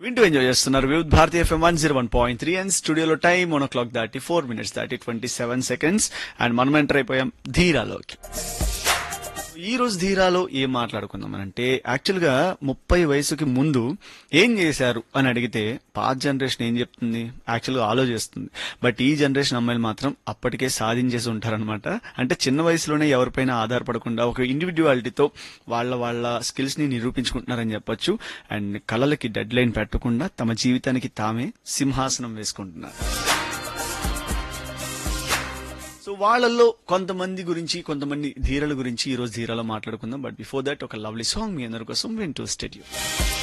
వింటూ ఎంజాయ్ చేస్తున్నారు Vividh Bharati FM one zero one point three and స్టూడియోలో టైం వన్ ఓ క్లాక్ దాటి ఫోర్ మినిట్స్ దాటి ట్వంటీ సెవెన్ సెకండ్స్ అండ్ మనం ఎంటర్ అయిపోయాం ధీరాలోకి ఈ రోజు ధీరాలో ఏం మాట్లాడుకుందాం అంటే యాక్చువల్ గా ముప్పై వయసుకి ముందు ఏం చేశారు అని అడిగితే పాత జనరేషన్ ఏం చెప్తుంది యాక్చువల్ గా ఆలోచిస్తుంది బట్ ఈ జనరేషన్ అమ్మాయిలు మాత్రం అప్పటికే సాధించేసి ఉంటారనమాట అంటే చిన్న వయసులోనే ఎవరిపైన ఆధారపడకుండా ఒక ఇండివిజువాలిటీతో వాళ్ళ వాళ్ళ స్కిల్స్ ని నిరూపించుకుంటున్నారని చెప్పొచ్చు అండ్ కళలకి డెడ్ లైన్ పెట్టకుండా తమ జీవితానికి తామే సింహాసనం వేసుకుంటున్నారు సో వాళ్ళల్లో కొంతమంది గురించి కొంతమంది ధీరల గురించి ఈ రోజు ధీరాలో మాట్లాడుకుందాం బట్ బిఫోర్ దట్ ఒక లవ్లీ సాంగ్ మీ అందరి కోసం వింటూ స్టేడియో